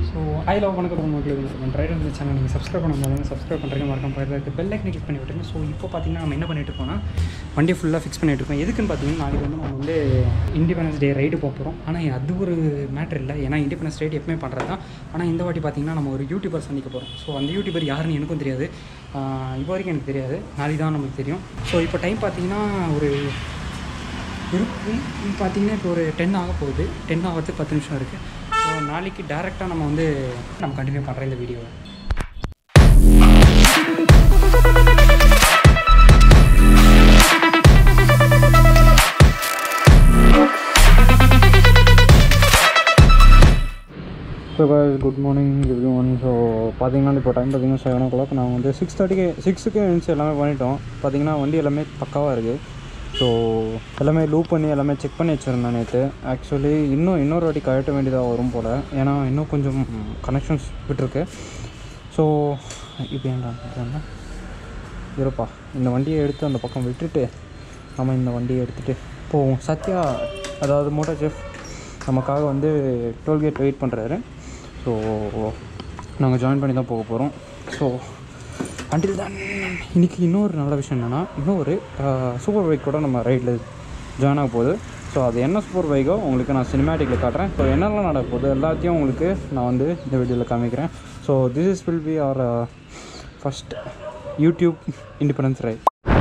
so I love வணக்கம் உங்களுக்கு right இந்த சேனல் நீங்கள் சப்ஸ்கிரைப் பண்ணாமல் சப்ஸ்கிரைப் பண்ணுறீங்க மறக்காம பக்கத்தில் பெல் ஐக்கனை கிளிக் பண்ணி விட்டுருங்க ஸோ இப்போ பார்த்தீங்கன்னா நம்ம என்ன பண்ணிட்டு இருக்கோம்னா வண்டியை ஃபுல்லாக ஃபிக்ஸ் பண்ணிட்டு இருக்கோம் எதுக்குன்னு பார்த்தீங்கன்னா நாளைக்கு வந்து நம்ம வந்து இண்டிபெண்டன்ஸ் டே ரைடு போக போகிறோம் ஆனால் அது ஒரு மேட்ரு இல்லை ஏன்னா இண்டிபெண்டன்ஸ் டே எப்பவுமே பண்ணுறது தான் ஆனால் இந்த வாட்டி பார்த்தீங்கன்னா நம்ம ஒரு யூடியூபர் சந்திக்க போகிறோம் ஸோ அந்த யூடியூபர் யாருன்னு எனக்கும் தெரியாது ஆஹ் இப்போ வரைக்கும் எனக்கு தெரியாது நாளைக்கு தான் நமக்கு தெரியும் ஸோ இப்போ டைம் பார்த்தீங்கன்னா ஒரு இருக்கும் பார்த்தீங்கன்னா இப்போ ஒரு டென் ஆக போகுது டென் ஆகிறதுக்கு பத்து நிமிஷம் இருக்குது ஸோ நாளைக்கு டேரெக்டாக நம்ம வந்து நம்ம கண்டினியூ பண்ணுறோம் இந்த வீடியோவை so good morning everyone so பார்த்தீங்கன்னா இப்போ டைம் பார்த்தீங்கன்னா செவன் ஓ கிளாக் நாங்கள் வந்து சிக்ஸ் தேர்ட்டிக்கு சிக்ஸுக்கு எழுந்துச்சு எல்லாமே பண்ணிட்டோம் பார்த்தீங்கன்னா வண்டி எல்லாமே பக்காவாக இருக்குது ஸோ எல்லாமே லூப் பண்ணி எல்லாமே செக் பண்ணி வச்சுருந்தேன் நேற்று ஆக்சுவலி இன்னும் இன்னொரு வாட்டி கழட்ட வேண்டியதாக வரும் போல் ஏன்னா இன்னும் கொஞ்சம் கனெக்ஷன்ஸ் விட்டுருக்கு ஸோ இப்போ ஏன்டா இருப்பா இந்த வண்டியை எடுத்து அந்த பக்கம் விட்டுட்டு நம்ம இந்த வண்டியை எடுத்துகிட்டு போவோம் சத்யா அதாவது மோட்டர் செஃப் நமக்காக வந்து டோல்கேட் வெயிட் பண்ணுறாரு ஸோ நாங்கள் ஜாயின் பண்ணி தான் போக போகிறோம் ஸோ அண்டில் தான் இன்றைக்கி இன்னொரு நல்ல விஷயம் என்னென்னா இன்னொரு சூப்பர் பைக் கூட நம்ம ரைடில் ஜாயின் ஆக போகுது ஸோ அது என்ன சூப்பர் பைக்கோ உங்களுக்கு நான் சினிமேட்டிக்கில் காட்டுறேன் ஸோ என்னெல்லாம் நடக்க போகுது எல்லாத்தையும் உங்களுக்கு நான் வந்து இந்த வீடியோவில் காமிக்கிறேன் so this is will be our first YouTube independence right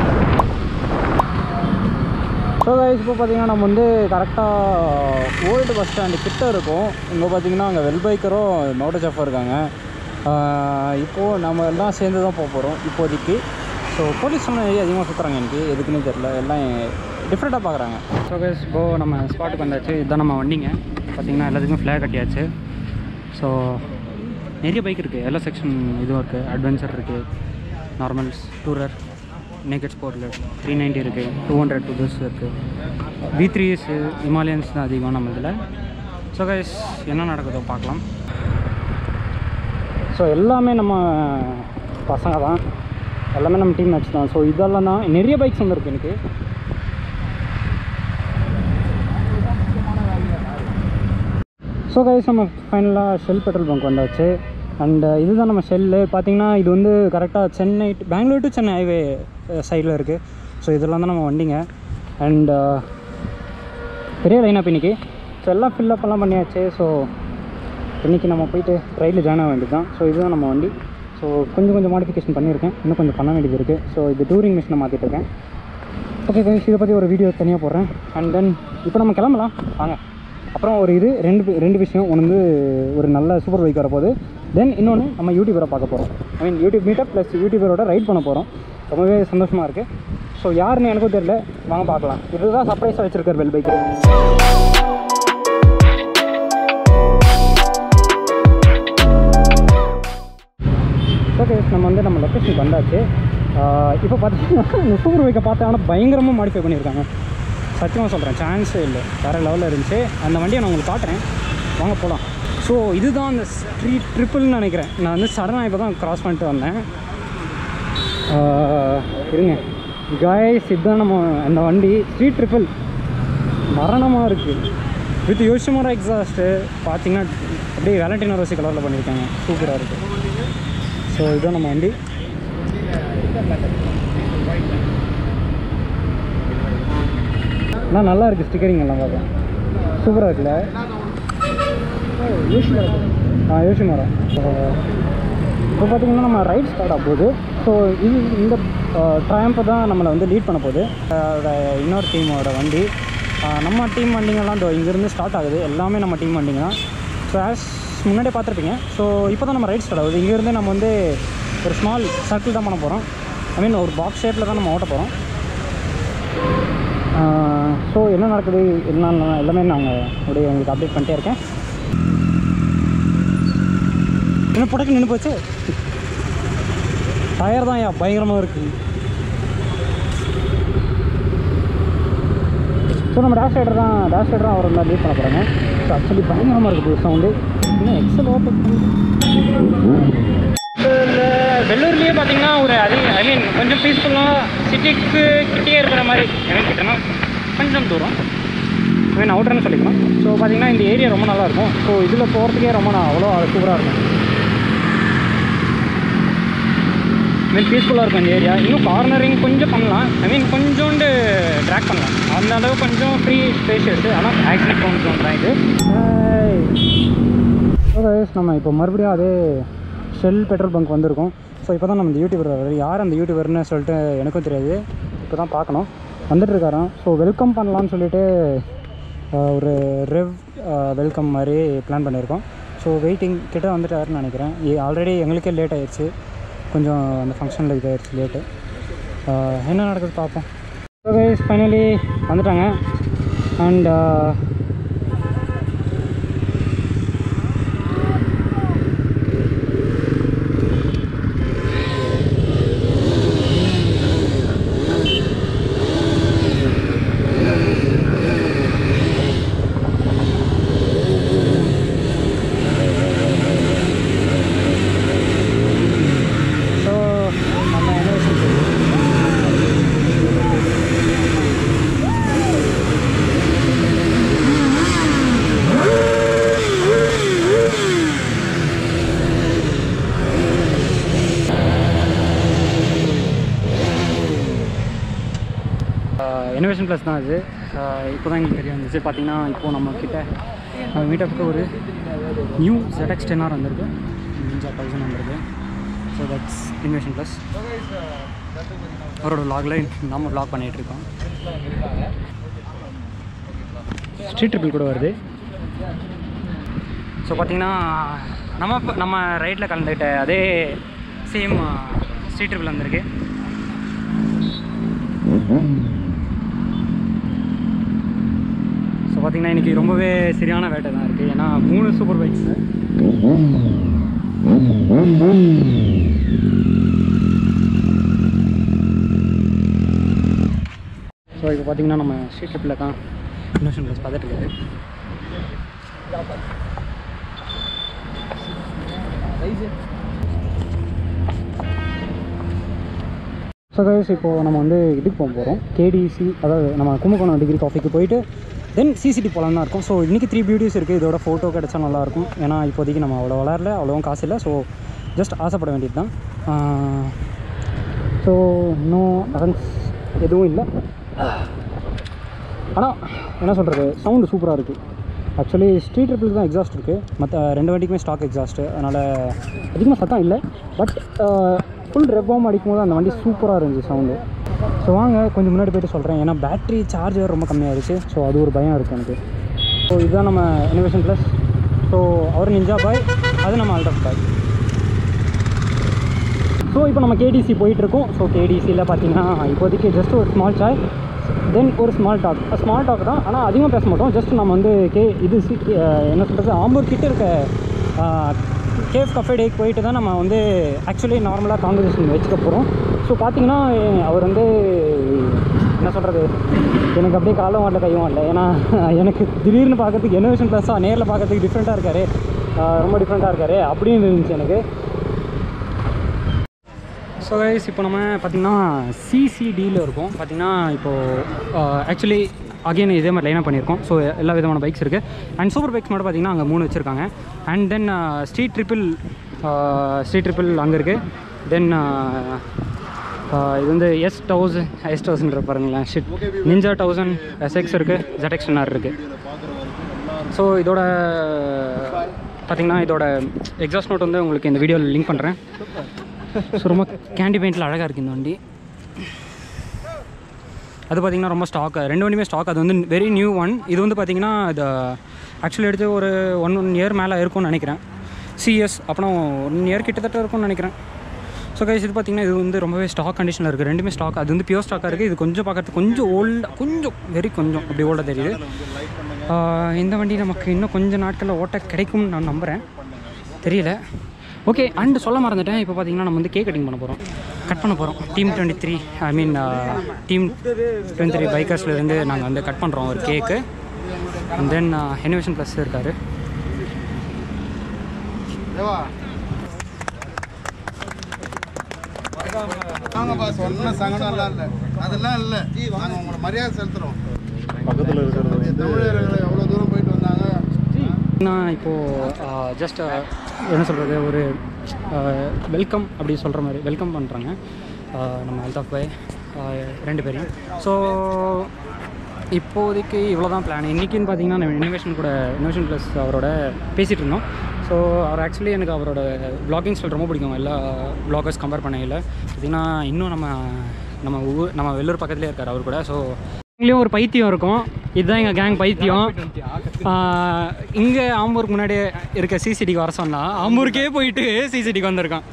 so guys இப்போ பார்த்தீங்கன்னா நம்ம வந்து கரெக்டாக ஓல்டு பஸ் ஸ்டாண்டு கிட்ட இருக்கோம் இங்கே பார்த்தீங்கன்னா அங்கே வெல் பைக்கரும் மோட்டர் செஃபாக இருக்காங்க ஆஹ் இப்போது நம்ம எல்லாம் சேர்ந்து தான் போக போகிறோம் இப்போதைக்கு ஸோ போலீஸ் நிறைய அதிகமாக சுற்றுறாங்க எனக்கு எதுக்குன்னு தெரில எல்லாம் டிஃப்ரெண்ட்டாக பார்க்குறாங்க ஸோ கைஸ் இப்போது நம்ம ஸ்பாட்டுக்கு வந்தாச்சு இதுதான் நம்ம வண்டிங்க பார்த்தீங்கன்னா எல்லாத்துக்கும் ஃப்ளாக் கட்டியாச்சு ஸோ நிறைய பைக் இருக்குது எல்லா செக்ஷன் இதுவும் இருக்குது அட்வென்ச்சர் இருக்குது நார்மல்ஸ் டூரர் நேக்கட் ஸ்போர்ட்டில் த்ரீ நைன்ட்டி இருக்குது டூ ஹண்ட்ரட் டூ திஸ் இருக்குது வி த்ரீஸ் ஹிமாலயன்ஸ் தான் அதிகம் நம்ம இதில் ஸோ கைஸ் என்ன நடக்குதோ பார்க்கலாம் ஸோ எல்லாமே நம்ம பசங்க தான் எல்லாமே நம்ம டீம் மேட்ச் தான் ஸோ இதெல்லாம் தான் நிறைய பைக்ஸ் வந்துருக்கு எனக்கு ஸோ கைஸ் நம்ம ஃபைனலாக ஷெல் பெட்ரோல் பங்க் வந்தாச்சு அண்ட் இதுதான் நம்ம ஷெல்லு பார்த்தீங்கன்னா இது வந்து கரெக்டாக Chennai to- Bangalore to Chennai highway சைடில் இருக்குது ஸோ இதெல்லாம் தான் நம்ம வண்டிங்க அண்ட் பெரிய லைனப் இன்னைக்கு ஸோ எல்லாம் ஃபில்லப் எல்லாம் பண்ணியாச்சு ஸோ இன்றைக்கி நம்ம போயிட்டு ரைடில் ஜாயின் ஆக வேண்டியது தான் ஸோ இதுதான் நம்ம வண்டி ஸோ கொஞ்சம் கொஞ்சம் மாடிஃபிகேஷன் பண்ணியிருக்கேன் இன்னும் கொஞ்சம் பண்ண வேண்டியது இருக்குது ஸோ இது டூரிங் மிஷினை மாற்றிட்டு இருக்கேன் ஓகே கைஸ் இதை பற்றி ஒரு வீடியோ தனியாக போடுறேன் அண்ட் தென் இப்போ நம்ம கிளம்பலாம் வாங்க அப்புறம் ஒரு இது ரெண்டு வி- ரெண்டு விஷயம் ஒன்று வந்து ஒரு நல்ல சூப்பர் பைக் வரப்போகுது தென் இன்னொன்று நம்ம யூடியூபரை பார்க்க போகிறோம் I mean YouTube meetup plus யூடியூபரோட ரைட் பண்ண போகிறோம் ரொம்பவே சந்தோஷமாக இருக்குது ஸோ யாருன்னு எனக்கும் தெரியல வாங்க பார்க்கலாம் இதுதான் சர்ப்ரைஸாக வச்சுருக்கார் வெல் பைக்கு ஓகே நம்ம வந்து நம்ம லொக்கேஷனுக்கு வந்தாச்சு ஆஹ் இப்போ பார்த்தீங்கன்னா இந்த சூப்பர் பைக்கை பார்த்தா ஆனால் பயங்கரமாக மாடிஃபை பண்ணியிருக்காங்க சத்தியமாக சொல்கிறேன் சான்ஸே இல்லை வேறு லெவலில் இருந்துச்சு அந்த வண்டியை நான் உங்களுக்கு காட்டுறேன் வாங்க போகலாம் ஸோ இதுதான் அந்த ஸ்ட்ரீட் ட்ரிப்பிள்னு நினைக்கிறேன் நான் வந்து சடனாக இப்போ தான் க்ராஸ் பண்ணிட்டு வந்தேன் ஆஹ் இருங்க காய்ஸ் இதுதான் நம்ம அந்த வண்டி ஸ்ட்ரீட் ட்ரிப்பிள் மரணமாக இருக்குது வித் யோசிமோரா எக்ஸாஸ்ட்டு பார்த்தீங்கன்னா அப்படியே வேலண்டினோ ரோசி கலரில் பண்ணியிருக்காங்க சூப்பராக இருக்குது ஸோ இதுதான் நம்ம வண்டி ஆனால் நல்லா இருக்குது ஸ்டிக்கரிங் எல்லாம் பார்க்க சூப்பராக இருக்குல்ல ஆ யோசி மரம் இப்போ பார்த்தீங்கன்னா நம்ம ரைட் ஸ்டார்ட் ஆக போகுது ஸோ இது இந்த ட்ராம்பை தான் நம்மளை வந்து லீட் பண்ண போகுது அதோட இன்னொரு டீமோட வண்டி ஆஹ் நம்ம டீம் வண்டிங்கெல்லாம் இதோ இங்கேருந்து ஸ்டார்ட் ஆகுது எல்லாமே நம்ம டீம் வண்டிங்க தான் ஸோ ஆஸ் முன்னாடியே பார்த்துருப்பீங்க ஸோ இப்போ தான் நம்ம ரைட் ஸ்டார்ட் ஆகுது இங்கேருந்து நம்ம வந்து ஒரு ஸ்மால் சர்க்கிள் தான் பண்ண போகிறோம் ஐ மீன் ஒரு பாக்ஸ் ஷேப்பில் தான் நம்ம ஓட்ட போகிறோம் ஸோ என்ன நடக்குது என்ன எல்லாமே நாங்கள் அப்படியே உங்களுக்கு அப்டேட் பண்ணிட்டே இருக்கேன் என்ன புடக்கு நின்று போச்சு டயர் தான் ஏன் பயங்கரமாக இருக்குது ஸோ நம்ம டேஷ் ரைடர் தான் டேஷ் ரைடர் தான் அவர் தான் லீட் பண்ண போகிறாங்க ஸோ ஆக்சுவலி பயங்கரமாக இருக்குது சவுண்டு இன்னும் எக்ஸல் ஓட்டு வெள்ளூர்லேயே பார்த்தீங்கன்னா ஒரு அதே ஐ மீன் கொஞ்சம் பீஸ்ஃபுல்லாக சிட்டிக்கு கிட்டே இருக்கிற மாதிரி எனக்கு கிட்டனா கொஞ்சம் தூரம் மீன் அவுட்டர்னு சொல்லிக்கலாம் ஸோ பார்த்தீங்கன்னா இந்த ஏரியா ரொம்ப நல்லா இருக்கும் ஸோ இதில் போகிறதுக்கே ரொம்ப நான் அவ்வளோ சூப்பராக இருக்கும் மீன் பீஸ்ஃபுல்லாக இருக்கும் இந்த ஏரியா இன்னும் கார்னரிங் கொஞ்சம் பண்ணலாம் ஐ மீன் கொஞ்சோண்டு ட்ராக் பண்ணலாம் அந்த அளவு கொஞ்சம் ஃப்ரீ ஸ்பேஸ் இருக்குது ஆனால் ஆக்சிடென்ட் கொஞ்சம் தான் இது ஓகே நம்ம இப்போ மறுபடியும் அதே ஷெல் பெட்ரோல் பங்க் வந்திருக்கோம் ஸோ இப்போ தான் நம்ம இந்த யூடியூபர் வர்றாரு யார் அந்த யூடியூபர்னு சொல்லிட்டு எனக்கும் தெரியாது இப்போ தான் பார்க்கணும் வந்துட்டுருக்காராம் ஸோ வெல்கம் பண்ணலான்னு சொல்லிட்டு ஆஹ், ஒரு ரெவ் வெல்கம் மாதிரி பிளான் பண்ணியிருக்கோம் ஸோ வெயிட்டிங் கிட்ட வந்துட்டாருன்னு நினைக்கிறேன் ஆல்ரெடி எங்களுக்கே லேட் ஆயிடுச்சு கொஞ்சம் அந்த ஃபங்க்ஷனில் இதாகிடுச்சு லேட்டு என்ன நடக்குது பார்ப்போம் ஸோ கைஸ் ஃபைனலி வந்துட்டாங்க அண்ட் ஸோ நம்ம என்ன விஷயம் இனோவேஷன் ப்ளஸ் தான் இது இப்போ தான் எங்களுக்கு தெரிய வந்துச்சு பார்த்தீங்கன்னா இப்போது நம்ம கிட்ட நம்ம மீட்டப்புக்கு ஒரு நியூ ZX டென் ஆர் வந்திருக்கு நிஞ்சா தௌசண்ட் வந்திருக்கு ஸோ தட்ஸ் இன்வேஷன் ப்ளஸ் அவரோட vlogல நம்ம vlog பண்ணிகிட்டு இருக்கோம் ஸ்ட்ரீட் ட்ரிப்பிள் கூட வருது ஸோ பார்த்தீங்கன்னா நம்ம இப்ப- நம்ம ரைட்டில் கலந்துக்கிட்ட அதே சேம் ஸ்ட்ரீட் ட்ரிப்பிள் வந்திருக்கு ஸோ பார்த்தீங்கன்னா இன்றைக்கி ரொம்பவே சரியான வேட்டை தான் இருக்குது ஏன்னா மூணு சூப்பர் பைக்ஸு ஸோ இப்போ பார்த்தீங்கன்னா நம்ம ஸ்ட்ரீட் ட்ரிப்பில் தான் இன்னோஷன் ப்ளஸ் பார்த்துட்டு இருக்காரு ஸோ கைஸ் இப்போது நம்ம வந்து இதுக்கு போக போகிறோம் கேடிசி அதாவது நம்ம கும்பகோணம் டிகிரி காஃபிக்கு போயிட்டு தென் சிசிடி போகலான்னு தான் இருக்கும் ஸோ இன்றைக்கி த்ரீ பியூட்டிஸ் இருக்குது இதோட ஃபோட்டோ கிடச்சா நல்லாயிருக்கும் ஏன்னா இப்போதைக்கு நம்ம அவ்வளோ வளரல அவ்வளோவும் காசு இல்லை ஸோ ஜஸ்ட் ஆசைப்பட வேண்டியது தான் ஸோ இன்னும் அசன்ஸ் எதுவும் இல்லை ஆனால் என்ன சொல்கிறது சவுண்டு சூப்பராக இருக்குது ஆக்சுவலி ஸ்ட்ரீட் ட்ரிப்பில் தான் எக்ஸாஸ்ட் இருக்குது மற்ற ரெண்டு வண்டிக்குமே ஸ்டாக் எக்ஸாஸ்ட்டு அதனால் அதிகமாக சத்தம் இல்லை பட் ஃபுல் ரெப்பாம் அடிக்கும் போது அந்த வண்டி சூப்பராக இருந்துச்சு சவுண்டு ஸோ வாங்க கொஞ்சம் முன்னாடி போயிட்டு சொல்கிறேன் ஏன்னா பேட்டரி சார்ஜர் ரொம்ப கம்மியாகிடுச்சு ஸோ அது ஒரு பயம் இருக்குது எனக்கு ஸோ இதுதான் நம்ம இனோவேஷன் ப்ளஸ் ஸோ அவர் நிஞ்சா பாய் அது நம்ம அல்ட்ரஸ் பாய் ஸோ இப்போ நம்ம கேடிசி போயிட்டுருக்கோம் ஸோ கேடிசியில் பார்த்தீங்கன்னா இப்போதைக்கு ஜஸ்ட் ஒரு ஸ்மால் சாய் தென் ஒரு ஸ்மால் டாக் ஸ்மால் டாக் தான் ஆனால் அதிகமாக பேச மாட்டோம் ஜஸ்ட் நம்ம வந்து கே இது சி அஹ் என்ன சொல்கிறது ஆம்பூர் கிட்ட இருக்க கேஃப் கஃபே டேக்கு போயிட்டு தான் நம்ம வந்து ஆக்சுவலி நார்மலாக கான்வர்சேஷன் வச்சுக்க போகிறோம் ஸோ பார்த்தீங்கன்னா அவர் வந்து என்ன சொல்கிறது எனக்கு அப்படியே காலம் வரல கையும் வரல ஏன்னா எனக்கு திடீர்னு பார்க்கறதுக்கு இனோவேஷன் ப்ளஸ்ஸாக நேரில் பார்க்கறதுக்கு டிஃப்ரெண்ட்டாக இருக்காரு ஆஹ் ரொம்ப டிஃப்ரெண்ட்டாக இருக்காரு அப்படின்னு இருந்துச்சு எனக்கு ஸோ கைஸ் இப்போ நம்ம பார்த்திங்கன்னா சிசிடியில் இருக்கோம் பார்த்திங்கன்னா இப்போது ஆக்சுவலி அகைன் இதே மாதிரி லைனாக பண்ணியிருக்கோம் ஸோ எல்லா விதமான பைக்ஸ் இருக்குது அண்ட் சூப்பர் பைக்ஸ் மட்டும் பார்த்திங்கன்னா அங்கே மூணு வச்சுருக்காங்க and then street triple street triple அங்கே இருக்குது தென் இது வந்து எஸ் தௌசண்ட் எஸ் தௌசண்ட் பாருங்களேன் ஷிட் நிஞ்சா தௌசண்ட் எஸ்எக்ஸ் இருக்குது ஜெட்எக்ஸ் ஆர் இருக்குது ஸோ இதோட பார்த்திங்கன்னா இதோட எக்ஸாஸ்ட் நோட் வந்து உங்களுக்கு இந்த வீடியோவில் லிங்க் பண்ணுறேன் ஸோ ரொம்ப கேண்டி பெயிண்டில் அழகாக இருக்குது இந்த வண்டி அது பார்த்திங்கன்னா ரொம்ப ஸ்டாக் ரெண்டு வண்டியுமே ஸ்டாக் அது வந்து வெரி நியூ ஒன் இது வந்து பார்த்திங்கன்னா இது ஆக்சுவலி எடுத்து ஒரு ஒன் ஒன் இயர் மேலே இருக்கும்னு நினைக்கிறேன் சிஎஸ் அப்புறம் ஒன் இயர் கிட்டத்தட்ட இருக்கும்னு நினைக்கிறேன் ஸோ கைஸ் இது பார்த்திங்கன்னா இது வந்து ரொம்பவே ஸ்டாக் கண்டிஷனில் இருக்குது ரெண்டுமே ஸ்டாக் அது வந்து பியூர் ஸ்டாக்காக இருக்குது இது கொஞ்சம் பார்க்கறதுக்கு கொஞ்சம் ஓல்டாக கொஞ்சம் வெரி கொஞ்சம் அப்படி ஓல்டாக தெரியுது ஆஹ் இந்த வண்டி நமக்கு இன்னும் கொஞ்சம் நாட்களில் ஓட்ட கிடைக்கும்னு நான் நம்புகிறேன் தெரியல ஓகே அண்ட் சொல்ல மறந்துட்டேன் இப்போ பார்த்தீங்கன்னா நம்ம வந்து கேக் கட்டிங் பண்ண போகிறோம் கட் பண்ண போகிறோம் team twenty three I mean team twenty three பைக்கர்ஸ்லேருந்து நாங்கள் வந்து கட் பண்ணுறோம் ஒரு cake and then innovation plus இருக்கார் வாங்கப்பா சொன்ன சங்கடம் எல்லாம் இல்லை அதெல்லாம் இல்லை நாங்கள் உங்களை மரியாதை செலுத்துகிறோம் பக்கத்தில் இருக்கிறது தமிழர்கள் எவ்வளோ தூரம் போயிட்டு வந்தாங்க நான் இப்போது ஜஸ்ட் என்ன சொல்கிறது ஒரு வெல்கம் அப்படி சொல்கிற மாதிரி வெல்கம் பண்ணுறாங்க நம்ம அல்தாஃப் பாய் ரெண்டு பேரையும் ஸோ இப்போதைக்கு இவ்வளோ தான் பிளான் இன்றைக்கின்னு பார்த்தீங்கன்னா நம்ம இன்னோவேஷன் கூட இன்னோவேஷன் ப்ளஸ் அவரோட பேசிகிட்டு இருந்தோம் ஸோ அவர் ஆக்சுவலி எனக்கு அவரோட vlogging ஸ்டைல் ரொம்ப பிடிக்கும் எல்லா vloggers கம்பேர் பண்ணையில் பார்த்திங்கன்னா இன்னும் நம்ம நம்ம ஊர் நம்ம வெள்ளூர் பக்கத்துலேயே இருக்கார் அவர் கூட ஸோ இங்கேயும் ஒரு பைத்தியம் இருக்கும் இதுதான் எங்கள் கேங் பைத்தியம் இங்கே ஆம்பூருக்கு முன்னாடி இருக்க சிசிடிக்கு வர சொன்னா ஆம்பூருக்கே போயிட்டு சிசிடிக்கு வந்திருக்கான்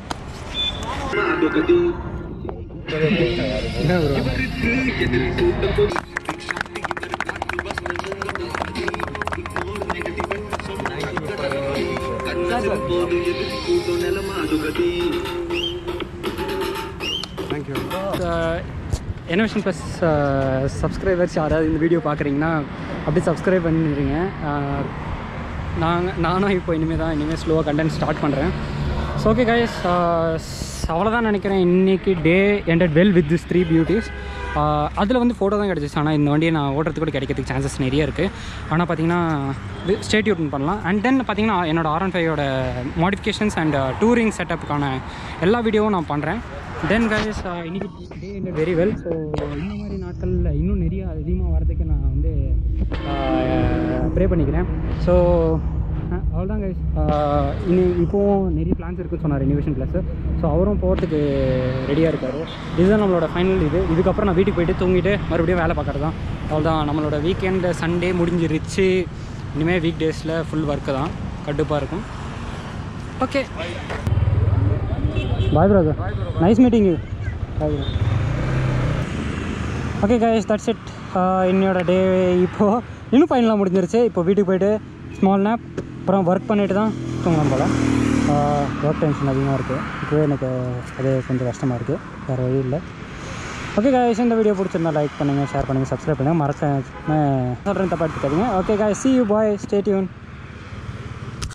இன்னோவேஷன் ப்ளஸ் சப்ஸ்கிரைபர்ஸ் யாராவது இந்த வீடியோ பார்க்குறீங்கன்னா அப்படியே சப்ஸ்கிரைப் பண்ணிடுங்க நாங்கள் நானும் இப்போ இனிமேல் தான் இனிமேல் ஸ்லோவாக கண்டென்ட் ஸ்டார்ட் பண்ணுறேன் ஸோ ஓகே கைஸ் அவ்வளோதான் நினைக்கிறேன் இன்றைக்கி day ended well with this three beauties அதில் வந்து ஃபோட்டோ தான் கிடச்சிச்சு ஆனால் இந்த வண்டியை நான் ஓட்டுறதுக்கு கூட கிடைக்கிறதுக்கு சான்சஸ் நிறைய இருக்குது ஆனால் பார்த்தீங்கன்னா ஸ்டேட்யூட் பண்ணலாம் அண்ட் தென் பார்த்தீங்கன்னா என்னோட ஆர் ஒன் ஃபைவோட மாடிஃபிகேஷன்ஸ் அண்ட் டூரிங் செட்டப்புக்கான எல்லா வீடியோவும் நான் பண்ணுறேன் தென் கைஸ் இன்னைக்கு day ended very well so இந்த மாதிரி நாட்களில் இன்னும் நிறைய அதிகமாக வரதுக்கு நான் வந்து ப்ரே பண்ணிக்கிறேன் ஸோ அவ்வளோதான் கைஸ் இனி இப்போவும் நிறைய பிளான்ஸ் இருக்குன்னு சொன்னார் இனோவேஷன் ப்ளஸ் ஸோ அவரும் போகிறதுக்கு ரெடியாக இருக்கார் இதுதான் நம்மளோட ஃபைனல் இது இதுக்கப்புறம் நான் வீட்டுக்கு போயிட்டு தூங்கிட்டு மறுபடியும் வேலை பார்க்குறது தான் அவ்வளோதான் நம்மளோட வீக்கெண்டு சண்டே முடிஞ்சிருச்சு இனிமேல் வீக் டேஸில் ஃபுல் ஒர்க்கு தான் கடுப்பாக இருக்கும் okay bye brother nice meeting you bye okay guys that's it என்னோட டே இப்போது இன்னும் ஃபைனலாக முடிஞ்சிருச்சு இப்போ வீட்டுக்கு போயிட்டு ஸ்மால் நேப் அப்புறம் ஒர்க் பண்ணிட்டு தான் தூங்கலாம் போல் ஒர்க் டென்ஷன் அதிகமாக இருக்குது இப்போவே எனக்கு அது கொஞ்சம் கஷ்டமாக இருக்குது வேறு வழி இல்லை ஓகே காய்ஸ் இந்த வீடியோ பிடிச்சிருந்தா லைக் பண்ணுங்கள் ஷேர் பண்ணுங்கள் சப்ஸ்கிரைப் பண்ணுங்கள் மறக்க சொல்கிறேன் தப்பா எடுத்துக்காதீங்க okay guy see you bye stay tune